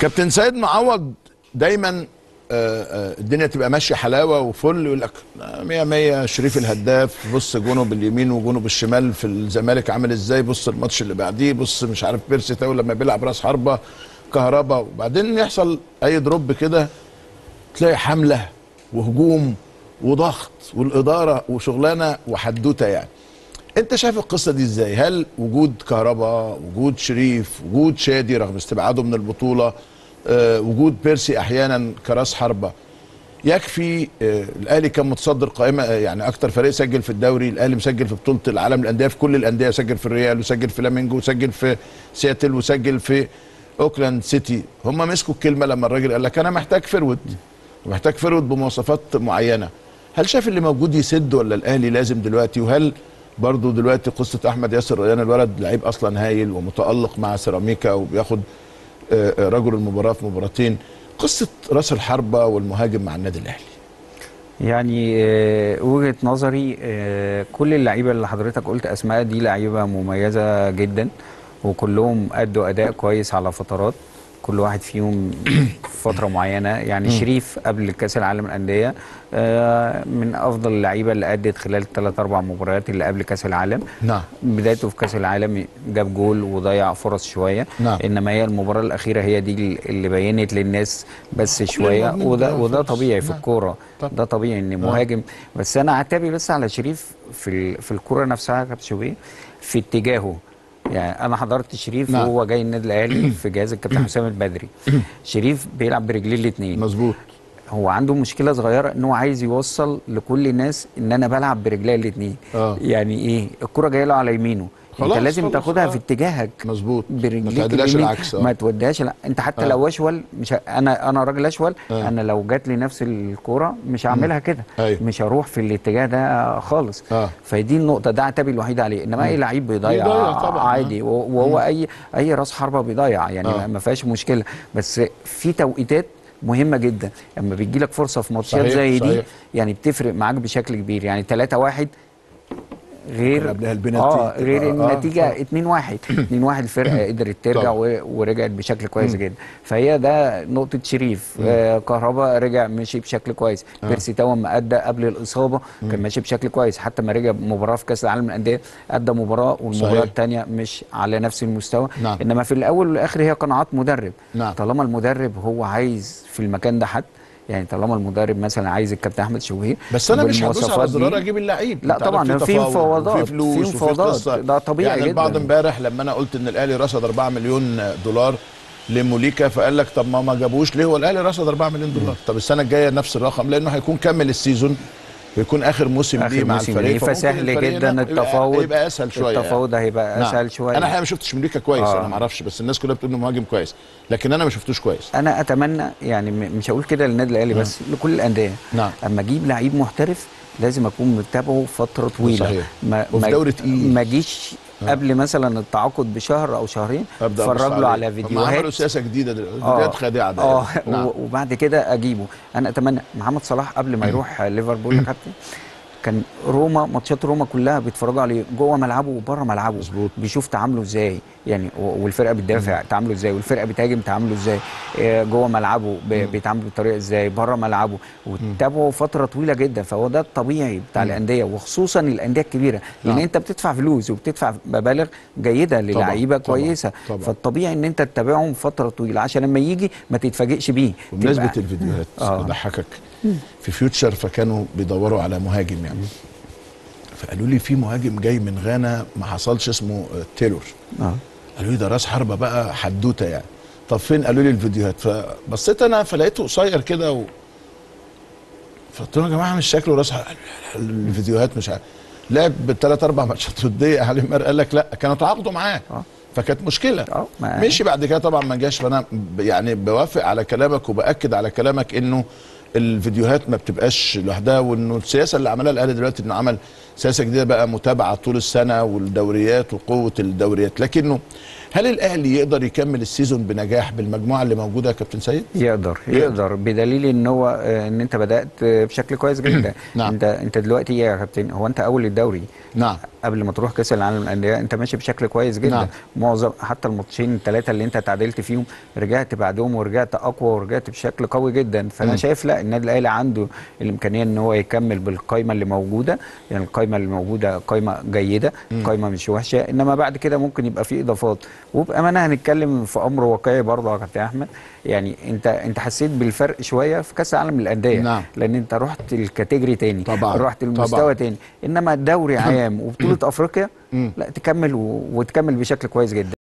كابتن سيد معوض دايما آه، آه، الدنيا تبقى ماشيه حلاوه وفل يقول لك 100 100 شريف الهداف بص جونه باليمين وجونه بالشمال في الزمالك عامل ازاي بص الماتش اللي بعديه بص مش عارف بيرسي تاو لما بيلعب راس حربه كهربا وبعدين يحصل اي دروب كده تلاقي حمله وهجوم وضغط والاداره وشغلانه وحدوته يعني انت شايف القصه دي ازاي هل وجود كهربا وجود شريف وجود شادي رغم استبعاده من البطوله آه، وجود بيرسي احيانا كراس حربه يكفي آه، الاهلي كان متصدر قائمه آه، يعني اكتر فريق سجل في الدوري الاهلي مسجل في بطوله العالم للانديه في كل الانديه سجل في الريال وسجل في لامينجو وسجل في سياتل وسجل في اوكلاند سيتي هم مسكوا الكلمه لما الراجل قال لك انا محتاج فرود محتاج فرود بمواصفات معينه هل شايف اللي موجود يسد ولا الاهلي لازم دلوقتي وهل برضه دلوقتي قصه احمد ياسر ريان الولد لعيب اصلا هايل ومتالق مع سيراميكا وبياخد آه، آه، رجل المباراه في مباراتين قصه راس الحربه والمهاجم مع النادي الاهلي يعني آه، وجهة نظري آه، كل اللعيبة اللي حضرتك قلت أسماء دي لعيبة مميزة جدا وكلهم أدوا أداء كويس على فترات كل واحد فيهم في فترة معينة يعني شريف قبل كأس العالم للأندية آه، من أفضل اللعيبة اللي أدت خلال الثلاث أربع مباريات اللي قبل كأس العالم نعم بدايته في كأس العالم جاب جول وضيع فرص شوية نعم. إنما هي المباراة الأخيرة هي دي اللي بينت للناس بس شوية المهاجمين وده بيضيعوا وده فرص. طبيعي في نعم. الكورة طبعا. ده طبيعي ان مهاجم بس انا عتابي بس على شريف في ال- في الكوره نفسها يا كابتن شوبير في اتجاهه يعني انا حضرت شريف نعم. وهو جاي النادي الاهلي في جهاز الكابتن حسام البدري شريف بيلعب برجليه الاثنين مظبوط هو عنده مشكله صغيره ان هو عايز يوصل لكل الناس ان انا بلعب برجلي الاثنين آه. يعني ايه الكره جايه له على يمينه خلاص، انت لازم خلاص، تاخدها آه. في اتجاهك مظبوط ما برجليك تعدلهاش اليمين العكس ما اه توديهاش لا انت حتى آه. لو اشول مش ه... انا انا راجل اشول آه. انا لو جات لي نفس الكوره مش هعملها كده أيوة. مش هروح في الاتجاه ده خالص آه. فدي النقطه ده عتابي الوحيد عليه انما اي لعيب بيضيع بيضيع طبعاً، عادي و- وهو اي اي راس حربه بيضيع يعني آه. ما- ما فيهاش مشكله بس في توقيتات مهمه جدا لما بيجي لك فرصه في ماتشات صحيح، زي دي صحيح. يعني بتفرق معاك بشكل كبير يعني 3 1 غير كان قبلها البنالتي. اه غير آه، آه، النتيجه 2 1 2 1 الفرقه قدرت ترجع طبعا. و- ورجعت بشكل كويس جدا فهي ده نقطه شريف آه كهربا رجع مشي بشكل كويس بيرسي تاو ما ادى قبل الاصابه كان ماشي بشكل كويس حتى ما رجع مباراه في كاس العالم للانديه ادى مباراه والمباراه صحيح. الثانيه مش على نفس المستوى نعم. انما في الاول والاخر هي قناعات مدرب نعم. طالما المدرب هو عايز في المكان ده حد يعني طالما المدرب مثلا عايز الكابتن احمد شوبير بس انا مش هدوس على بالمواصفات دي، زرار اجيب اللعيب لا أنت عارف طبعاً، في تفاوض مفاوضات، وفي فلوس في وفي مفاوضات، قصة. ده طبيعي يعني البعض جداً. امبارح لما انا قلت ان الاهلي رصد 4 مليون دولار لموليكا فقال لك طب ما ما جابوش ليه هو الاهلي رصد 4 مليون دولار طب السنه الجايه نفس الرقم لانه هيكون كمل السيزون ويكون اخر موسم آخر ليه مع موسم الفريق ليه، فممكن فسهل الفريق جدا هنا يبقى- التفاوض يبقى اسهل شويه التفاوض هيبقى نعم. اسهل شويه انا الحقيقه ما شفتش موليكا كويس آه. انا ما اعرفش بس الناس كلها بتقول انه مهاجم كويس لكن انا ما شفتوش كويس انا اتمنى يعني م- مش هقول كده للنادي الاهلي بس لكل الانديه نعم. اما اجيب لعيب محترف لازم اكون متابعه فتره طويله صحيح. ما وفي ما- دوري تقيل. ما اجيش قبل مثلا التعاقد بشهر او شهرين ابدا أبص اتفرج له على هم عملوا فيديوهات سياسه جديده دلوقتي آه. فيديوهات خادعه ده اه نعم. و- وبعد كده اجيبه انا اتمنى محمد صلاح قبل ما يروح ليفربول يا كابتن كان روما ماتشات روما كلها بيتفرجوا عليه جوه ملعبه وبره ملعبه مظبوط. بيشوف تعامله ازاي يعني و- والفرقه بتدافع تعامله ازاي والفرقه بتهاجم تعامله ازاي آه، جوه ملعبه ب- بيتعامل بالطريقه ازاي بره ملعبه وتتابعه فتره طويله جدا فهو ده الطبيعي بتاع الانديه وخصوصا الانديه الكبيره لان نعم. انت بتدفع فلوس وبتدفع مبالغ جيده للعيبه طبعاً، كويسه طبعاً. فالطبيعي ان انت تتابعهم فتره طويله عشان لما يجي ما تتفاجئش بيه بمناسبه تبقى- الفيديوهات آه. اضحكك في فيوتشر فكانوا بيدوروا على مهاجم يعني فقالوا لي في مهاجم جاي من غانا ما حصلش اسمه آه، تايلور اه قالوا لي ده راس حربه بقى حدوته يعني طب فين قالوا لي الفيديوهات فبصيت انا فلقيته قصير كده و... فقلت لهم يا جماعه مش شكله راس حربة. الفيديوهات مش عارف لعب بالثلاث اربع ماتشات وديه علي مر قال لك لا كانوا تعاقدوا معاه آه. فكانت مشكله اه ما- مشي بعد كده طبعا ما جاش فانا ب- يعني بوافق على كلامك وباكد على كلامك انه الفيديوهات ما بتبقاش لوحدها وانه السياسه اللي عملها الاهلي دلوقتي انه عمل سياسه جديده بقى متابعه طول السنه والدوريات وقوه الدوريات لكنه هل الاهلي يقدر يكمل السيزون بنجاح بالمجموعه اللي موجوده يا كابتن سيد يقدر يقدر بدليل ان هو آه، ان انت بدات آه، بشكل كويس جدا نعم. انت انت دلوقتي ايه يا كابتن هو انت اول الدوري نعم قبل ما تروح كاس العالم للانديه انت ماشي بشكل كويس جدا نعم. معظم حتى الماتشين الثلاثه اللي انت تعادلت فيهم رجعت بعدهم ورجعت اقوى ورجعت بشكل قوي جدا فانا مم. شايف لا النادي الاهلي عنده الامكانيه ان هو يكمل بالقائمه اللي موجوده يعني القائمه اللي موجوده قائمه جيده قائمه مش وحشه انما بعد كده ممكن يبقى في اضافات وبامانه هنتكلم في امر واقعي برضه يا كابتن احمد يعني انت انت حسيت بالفرق شويه في كاس العالم للانديه نعم. لان انت رحت الكاتيجوري تاني طبعاً. رحت طبعاً. المستوى تاني انما الدوري عام وبطوله افريقيا مم. لا تكمل و... وتكمل بشكل كويس جدا